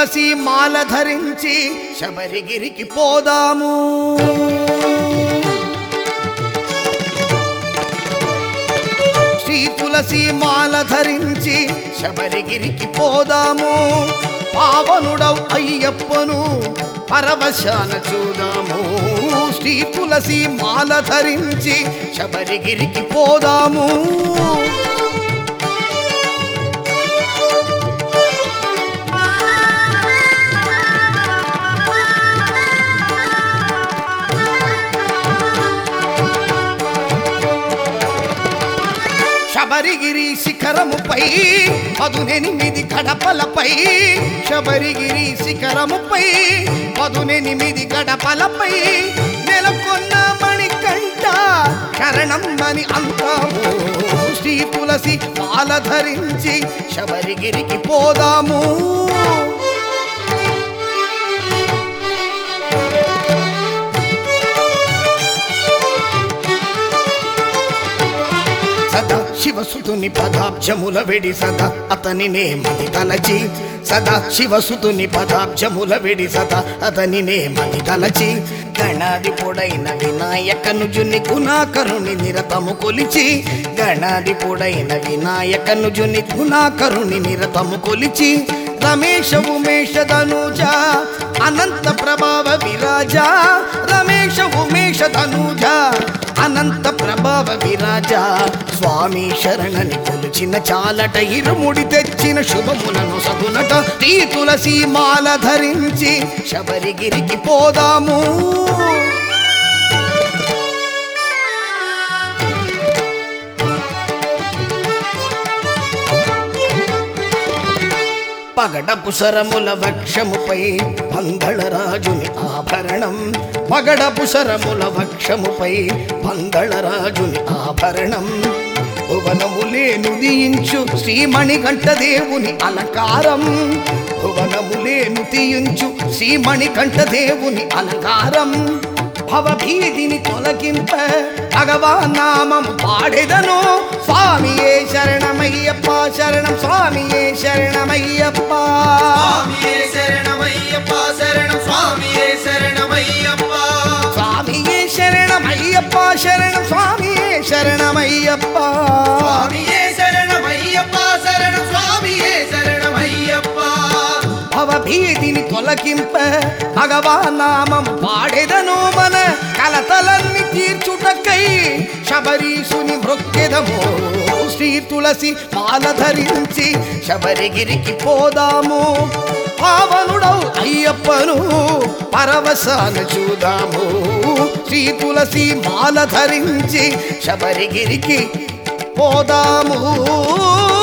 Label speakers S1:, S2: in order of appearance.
S1: తులసి మాల ధరించి శబరిగిరికి పోదాము శ్రీ తులసి మాల ధరించి శబరిగిరికి పోదాము పావనుడవు అయ్యప్పను పరవశాన చూదాము శ్రీ తులసి మాల ధరించి శబరిగిరికి పోదాము శబరిగిరి శిఖరముపై పదునెనిమిది కడపలపై శబరిగిరి శిఖరముపై పదునెనిమిది గడపలపై నెలకొన్న మణికంఠ శరణమ్మని అంతాము శ్రీ తులసి మాల ధరించి శబరిగిరికి పోదాము సదా శివసుతుని పదాబ్జముల వెడి సదా అతనినే మది తలచి సదా శివసుతుని పదాబ్జముల వెడి సదా అతనినే మది తలచి గణాది పొడైన వినాయకను జుని గుణాకరుని నిరతము కొలిచి గణాది పొడైన వినాయకను జుని గుణాకరుని నిరతము కొలిచి రమేశ ఉమేష ధనుజ అనంత ప్రభావ విరాజ రమేశ ఉమేష ధనుజ అనంత ప్రభావ విరాజ స్వామి శరణని కొలిచిన చాలట ఇరుముడి తెచ్చిన శుభములను సగునట శ్రీ తులసి మాల ధరించి శబరిగిరికి పోదాము పగడపు సరముల వక్షముపై పందళరాజుని ఆభరణం పగడపు సరముల వక్షముపై పందళరాజుని ఆభరణం భువనములే నుదియించు శ్రీమణికంఠ దేవుని అలంకారం భువనములే నుతియించు శ్రీమణికంఠ దేవుని అలంకారం భవభీతిని తొలగింప భగవానామం పాడెదను స్వామియే శరణమయ్యప్ప శరణం స్వామియే శరణమయ్యప్ప
S2: స్వామియే శరణమయ్యప్ప శరణం స్వామియే శరణమయ్యప్ప
S1: స్వామియే శరణమయ్యప్ప శరణం స్వామియే శరణమయ్యప్ప
S2: స్వామియే శరణమయ్యప్ప శరణం స్వామియే శరణమయ్యప్ప
S1: భవభీతిని తొలగింప భగవానామం పాడెదను మన కలతలన్నీ తీర్చుటకై శబరీసుని మృక్కెదము శ్రీ తులసి మాల ధరించి శబరిగిరికి పోదాము పావనుడవు అయ్యప్పను పరవశాన చూదాము శ్రీ తులసి మాల ధరించి శబరిగిరికి పోదాము